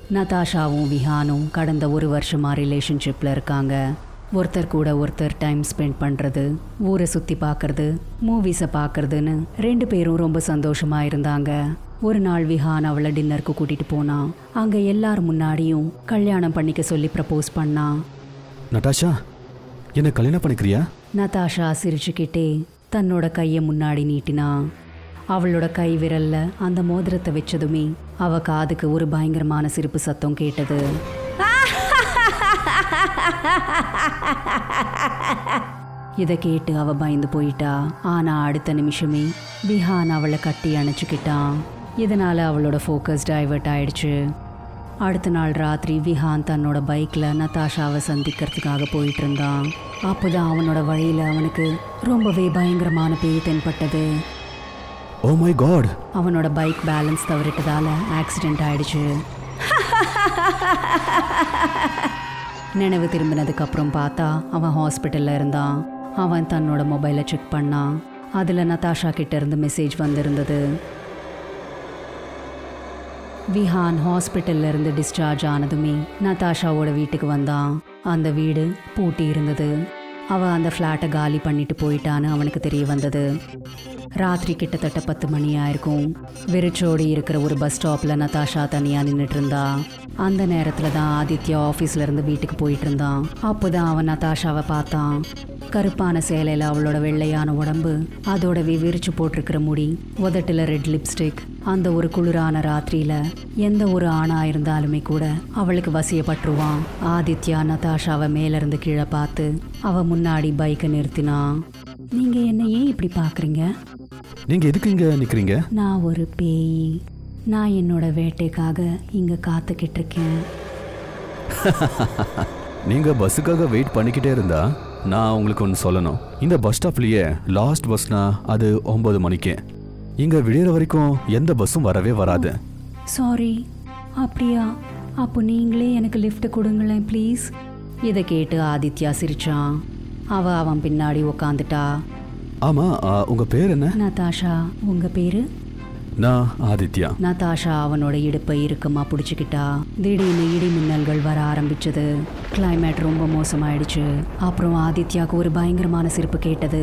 நதாஷாவும் விஹானும் கடந்த ஒரு வருஷமா ரிலேஷன்ஷிப்பில் இருக்காங்க ஒருத்தர் கூட ஒருத்தர் டைம் ஸ்பெண்ட் பண்ணுறது ஊரை சுற்றி பார்க்கறது மூவிஸை பார்க்கறதுன்னு ரெண்டு பேரும் ரொம்ப சந்தோஷமாக இருந்தாங்க ஒரு நாள் விஹான் அவளை டின்னருக்கு கூட்டிகிட்டு போனான் அங்கே எல்லார் முன்னாடியும் கல்யாணம் பண்ணிக்க சொல்லி ப்ரப்போஸ் பண்ணான் நட்டாஷா என்ன கல்யாணம் பண்ணிக்கிறியா நதாஷா சிரிச்சுக்கிட்டே தன்னோட கையை முன்னாடி நீட்டினா அவளோட கை விரல்ல அந்த மோதிரத்தை வச்சதுமே அவ காதுக்கு ஒரு பயங்கரமான சிரிப்பு சத்தம் கேட்டது இதை கேட்டு அவ பயந்து போயிட்டா ஆனா அடுத்த நிமிஷமே விஹான் அவளை கட்டி அணைச்சுக்கிட்டான் இதனால அவளோட ஃபோக்கஸ் டைவர்ட் ஆயிடுச்சு அடுத்த நாள் ராத்திரி விஹான் தன்னோட பைக்ல நதாஷாவை சந்திக்கிறதுக்காக போயிட்டு இருந்தான் அப்போதான் அவனோட வழியில அவனுக்கு ரொம்பவே பயங்கரமான பேய் தென்பட்டது ஓ மை காட் அவனோட பைக் பேலன்ஸ் தவறிட்டதால ஆக்சிடென்ட் ஆயிடுச்சு நினைவு திரும்பினதுக்கு அப்புறம் பார்த்தா அவன் ஹாஸ்பிட்டல்ல இருந்தான் அவன் தன்னோட மொபைலை செக் பண்ணான் அதுல நதாஷா கிட்ட இருந்து மெசேஜ் வந்திருந்தது விஹான் ஹாஸ்பிட்டல்ல இருந்து டிஸ்சார்ஜ் ஆனதுமே நதாஷாவோட வீட்டுக்கு வந்தான் அந்த வீடு பூட்டி இருந்தது அவ அந்த ஃப்ளாட்டை காலி பண்ணிட்டு போயிட்டான்னு அவனுக்கு தெரிய வந்தது ராத்திரி கிட்டத்தட்ட பத்து மணி ஆயிருக்கும் வெறிச்சோடி இருக்கிற ஒரு பஸ் ஸ்டாப்ல நதாஷா தனியா நின்றுட்டு இருந்தா அந்த நேரத்துல தான் ஆதித்யா ஆபீஸ்ல இருந்து வீட்டுக்கு போயிட்டு இருந்தான் அப்போதான் அவன் நதாஷாவை பார்த்தான் கருப்பான சேலையில அவளோட வெள்ளையான உடம்பு அதோடவே விரிச்சு போட்டிருக்கிற முடி உதட்டுல ரெட் லிப்ஸ்டிக் அந்த ஒரு குளிரான ராத்திரியில எந்த ஒரு ஆணா இருந்தாலுமே கூட அவளுக்கு வசியப்பட்டுருவான் ஆதித்யா நதாஷாவை மேல இருந்து கீழே பார்த்து அவ முன்னாடி பைக்கை நிறுத்தினான் நீங்க என்ன ஏன் இப்படி பாக்குறீங்க நீங்க எதுக்கு இங்க நிக்கிறீங்க நான் ஒரு பேய் நான் என்னோட வேட்டைக்காக இங்க காத்துக்கிட்டு இருக்கேன் நீங்க பஸ்ஸுக்காக வெயிட் பண்ணிக்கிட்டே இருந்தா நான் உங்களுக்கு ஒன்று சொல்லணும் இந்த பஸ் ஸ்டாப்லயே லாஸ்ட் பஸ்னா அது ஒன்பது மணிக்கு இங்க விடியற வரைக்கும் எந்த பஸ்ஸும் வரவே வராது சாரி அப்படியா அப்போ நீங்களே எனக்கு லிஃப்ட் கொடுங்களேன் ப்ளீஸ் இதை கேட்டு ஆதித்யா சிரிச்சான் அவ அவன் பின்னாடி உக்காந்துட்டா ஆமா ஆ, உங்க பேர் என்ன நதாஷா உங்க பேரு நான் ஆதித்யா நதாஷா அவனோட இடுப்பை இறுக்கமா பிடிச்சிக்கிட்டா திடீர்னு இடி மின்னல்கள் வர ஆரம்பிச்சது கிளைமேட் ரொம்ப மோசமாயிடுச்சு அப்புறம் ஆதித்யாவுக்கு ஒரு பயங்கரமான சிரிப்பு கேட்டது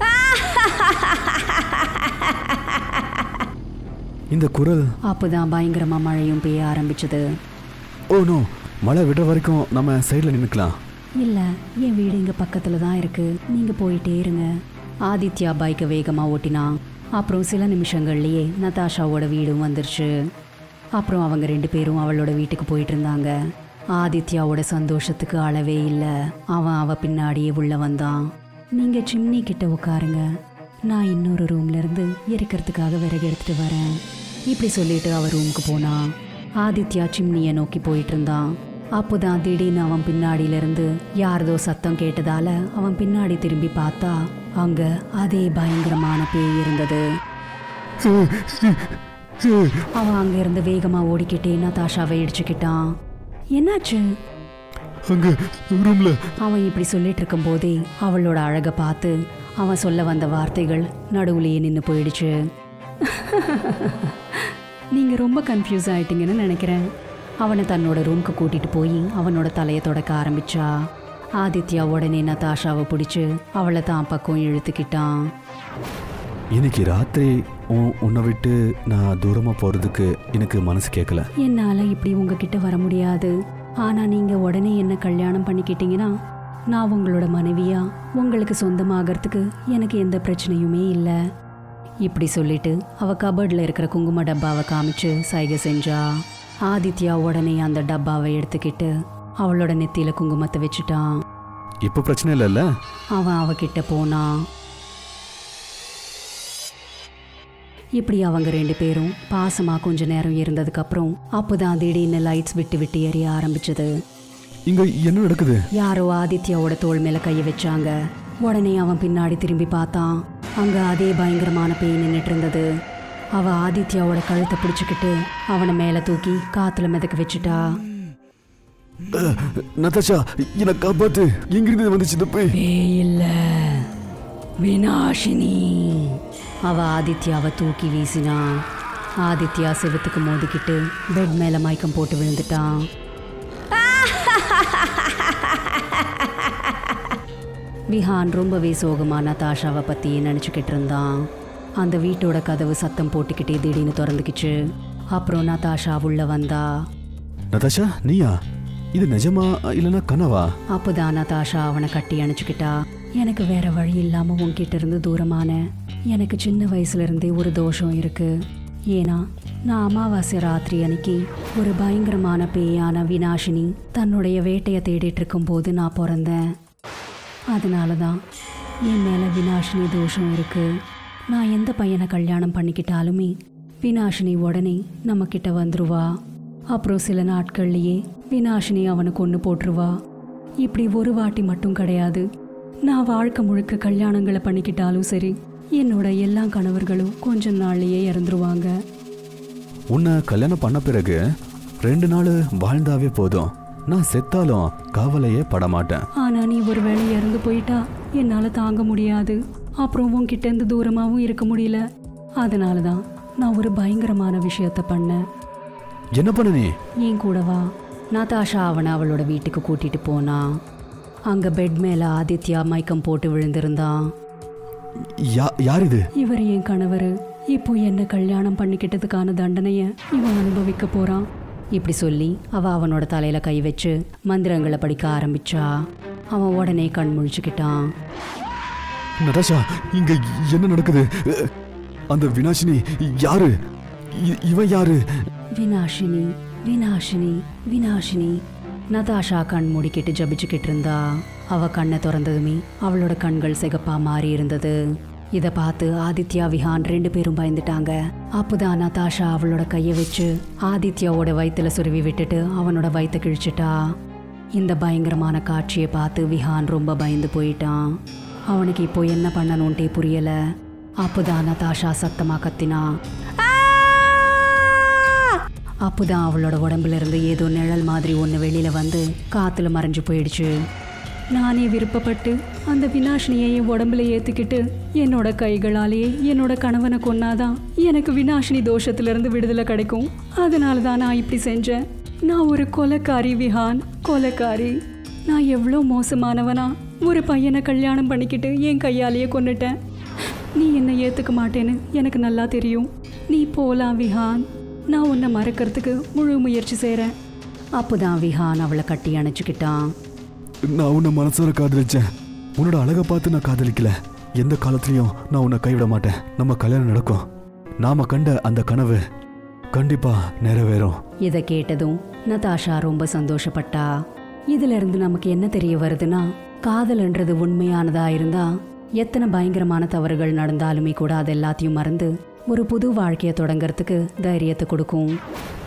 இந்த குரல் அப்போதான் பயங்கரமா மழையும் பெய்ய ஆரம்பிச்சது ஓ நோ மழை விடுற வரைக்கும் நம்ம சைடில் நின்றுக்கலாம் இல்ல என் வீடு இங்க பக்கத்துல தான் இருக்கு நீங்க போயிட்டே இருங்க ஆதித்யா பைக்கை வேகமா ஓட்டினான் அப்புறம் சில நிமிஷங்கள்லயே நதாஷாவோட வீடும் வந்துருச்சு அப்புறம் அவங்க ரெண்டு பேரும் அவளோட வீட்டுக்கு போயிட்டு இருந்தாங்க ஆதித்யாவோட சந்தோஷத்துக்கு அளவே இல்லை அவன் அவ பின்னாடியே உள்ள வந்தான் நீங்க சிம்னி கிட்ட உட்காருங்க நான் இன்னொரு ரூம்ல இருந்து எரிக்கிறதுக்காக விறகு எடுத்துட்டு வரேன் இப்படி சொல்லிட்டு அவ ரூமுக்கு போனான் ஆதித்யா சிம்னியை நோக்கி போயிட்டு இருந்தான் அப்போதான் திடீர்னு அவன் பின்னாடியில இருந்து யாரதோ சத்தம் கேட்டதால அவன் பின்னாடி திரும்பி பார்த்தா அங்க அதே பயங்கரமான பேய் இருந்தது அவன் அங்க இருந்து வேகமா ஓடிக்கிட்டே நதாஷாவை இடிச்சுக்கிட்டான் என்னாச்சு அங்க ரூம்ல அவன் இப்படி சொல்லிட்டு இருக்கும் போதே அவளோட அழகை பார்த்து அவன் சொல்ல வந்த வார்த்தைகள் நடுவுலயே நின்று போயிடுச்சு நீங்க ரொம்ப கன்ஃபியூஸ் ஆயிட்டீங்கன்னு நினைக்கிறேன் அவனை தன்னோட ரூம்க்கு கூட்டிட்டு போய் அவனோட தலையை தொடக்க ஆரம்பிச்சா ஆதித்யா உடனே நதாஷாவை பிடிச்சு அவளை தான் பக்கம் இழுத்துக்கிட்டான் இன்னைக்கு ராத்திரி உன்- உன்னை விட்டு நான் தூரமா போறதுக்கு எனக்கு மனசு கேட்கல என்னால இப்படி உங்ககிட்ட வர முடியாது ஆனா நீங்க உடனே என்ன கல்யாணம் பண்ணிக்கிட்டீங்கன்னா நான் உங்களோட மனைவியா உங்களுக்கு சொந்தமாகறதுக்கு எனக்கு எந்த பிரச்சனையுமே இல்லை இப்படி சொல்லிட்டு அவ கபர்ட்ல இருக்கிற குங்கும டப்பாவை காமிச்சு சைகை செஞ்சா ஆதித்யா உடனே அந்த டப்பாவை எடுத்துக்கிட்டு அவளோட நெத்தியில குங்குமத்தை வச்சுட்டான் இப்போ பிரச்சனை இல்லைல்ல அவன் அவகிட்ட போனான் இப்படி அவங்க ரெண்டு பேரும் பாசமா கொஞ்ச நேரம் இருந்ததுக்கு அப்புறம் அப்போதான் திடீர்னு லைட்ஸ் விட்டு விட்டு எரிய ஆரம்பிச்சது இங்க என்ன நடக்குது யாரோ ஆதித்யாவோட தோள் மேல கைய வச்சாங்க உடனே அவன் பின்னாடி திரும்பி பார்த்தான் அங்க அதே பயங்கரமான பேய் நின்னுட்டு இருந்தது அவ ஆதித்யாவோட கழுத்தை பிடிச்சுக்கிட்டு அவனை மேல தூக்கி காத்துல மிதக்க வச்சுட்டா அஹ், நதாஷா என்னை காப்பாத்து எங்கிருந்து வந்துச்சு இந்த போய் பேய் இல்ல வினாஷினி அவ ஆதித்யாவை தூக்கி வீசினா ஆதித்யா செவுத்துக்கு மோதிக்கிட்டு பெட் மேல மயக்கம் போட்டு விழுந்துட்டான் விஹான் ரொம்பவே சோகமா நதாஷாவை பத்தி நினச்சிக்கிட்டு இருந்தான் அந்த வீட்டோட கதவு சத்தம் போட்டுக்கிட்டே திடீர்னு திறந்துக்கிச்சு அப்புறம் நதாஷா உள்ள வந்தா நதாஷா நீயா இது நிஜமா இல்லைன்னா கனவா அப்போதான் நதாஷா அவனை கட்டி அணைச்சுக்கிட்டா எனக்கு வேற வழி இல்லாம உன்கிட்ட இருந்து தூரமான எனக்கு சின்ன வயசுல இருந்தே ஒரு தோஷம் இருக்கு ஏன்னா நான் அமாவாசை ராத்திரி அன்னைக்கு ஒரு பயங்கரமான பேயான வினாஷினி தன்னுடைய வேட்டையை தேடிட்டு இருக்கும்போது நான் பிறந்தேன் அதனால தான் என் மேலே வினாஷினி தோஷம் இருக்கு நான் எந்த பையனை கல்யாணம் பண்ணிக்கிட்டாலுமே வினாஷினி உடனே நம்ம கிட்ட வந்துருவா அப்புறம் சில நாட்கள்லயே வினாஷினி அவனை கொண்டு போட்டுருவா இப்படி ஒரு வாட்டி மட்டும் கிடையாது நான் வாழ்க்கை முழுக்க கல்யாணங்களை பண்ணிக்கிட்டாலும் சரி என்னோட எல்லா கணவர்களும் கொஞ்ச நாள்லயே இறந்துருவாங்க உன்னை கல்யாணம் பண்ண பிறகு ரெண்டு நாள் வாழ்ந்தாவே போதும் நான் செத்தாலும் கவலையே படமாட்டேன் ஆனா நீ ஒருவேளை இறந்து போயிட்டா என்னால தாங்க முடியாது அப்புறம் உன்கிட்ட இருந்து தூரமாவும் இருக்க முடியல அதனால தான் நான் ஒரு பயங்கரமான விஷயத்த பண்ணேன் என்ன பண்ண நீ என் கூட வா நதாஷா அவனை அவளோட வீட்டுக்கு கூட்டிட்டு போனா அங்க பெட் மேல ஆதித்யா மயக்கம் போட்டு விழுந்திருந்தான் யா யார் இது இவர் என் கணவர் இப்போ என்ன கல்யாணம் பண்ணிக்கிட்டதுக்கான தண்டனைய இவன் அனுபவிக்க போறான் இப்படி சொல்லி அவ அவனோட தலையில கை வச்சு மந்திரங்களை படிக்க ஆரம்பிச்சா அவன் உடனே கண் முழிச்சுக்கிட்டான் நதாஷா இங்க என்ன நடக்குது அஹ், அந்த வினாஷினி யாரு இ- இவன் யாரு வினாஷினி வினாஷினி வினாஷினி நதாஷா கண் மூடிக்கிட்டு ஜபிச்சுக்கிட்டு இருந்தா அவ கண்ணை திறந்ததுமே அவளோட கண்கள் சிகப்பா மாறி இருந்தது இத பார்த்து ஆதித்யா விஹான் ரெண்டு பேரும் பயந்துட்டாங்க அப்போதான் நதாஷா அவளோட கையை வச்சு ஆதித்யாவோட வயித்துல சுருவி விட்டுட்டு அவனோட வயித்தை கிழிச்சிட்டா இந்த பயங்கரமான காட்சியை பார்த்து விஹான் ரொம்ப பயந்து போயிட்டான் அவனுக்கு இப்போ என்ன பண்ணணும்ட்டே புரியல அப்போதான் நதாஷா சத்தமா கத்தினா அப்போதான் அவளோட உடம்புல இருந்து ஏதோ நிழல் மாதிரி ஒன்று வெளியில வந்து காத்துல மறைஞ்சு போயிடுச்சு நானே விருப்பப்பட்டு அந்த வினாஷினியை என் உடம்புல ஏத்துக்கிட்டு என்னோட கைகளாலேயே என்னோட கணவனை கொன்னாதான் எனக்கு வினாஷினி தோஷத்துல இருந்து விடுதலை கிடைக்கும் அதனால தான் நான் இப்படி செஞ்சேன் நான் ஒரு கொலைக்காரி விஹான் கொலைக்காரி நான் எவ்வளோ மோசமானவனா ஒரு பையனை கல்யாணம் பண்ணிக்கிட்டு என் கையாலேயே கொன்னுட்டேன் நீ என்னை ஏத்துக்க மாட்டேன்னு எனக்கு நல்லா தெரியும் நீ போலாம் விஹான் நான் உன்னை மறக்கிறதுக்கு முழு முயற்சி செய்கிறேன் அப்போதான் விஹான் அவளை கட்டி அணைச்சிக்கிட்டான் நான் உன்னை மனசார காதலிச்சேன் உன்னோட அழகை பார்த்து நான் காதலிக்கல எந்த காலத்துலயும் நான் உன்னை கைவிட மாட்டேன் நம்ம கல்யாணம் நடக்கும் நாம கண்ட அந்த கனவு கண்டிப்பா நிறைவேறும் இதை கேட்டதும் நதாஷா ரொம்ப சந்தோஷப்பட்டா இதுல இருந்து நமக்கு என்ன தெரிய வருதுன்னா காதல்ன்றது உண்மையானதா இருந்தா எத்தனை பயங்கரமான தவறுகள் நடந்தாலுமே கூட அது எல்லாத்தையும் மறந்து ஒரு புது வாழ்க்கையை தொடங்கறதுக்கு தைரியத்தை கொடுக்கும்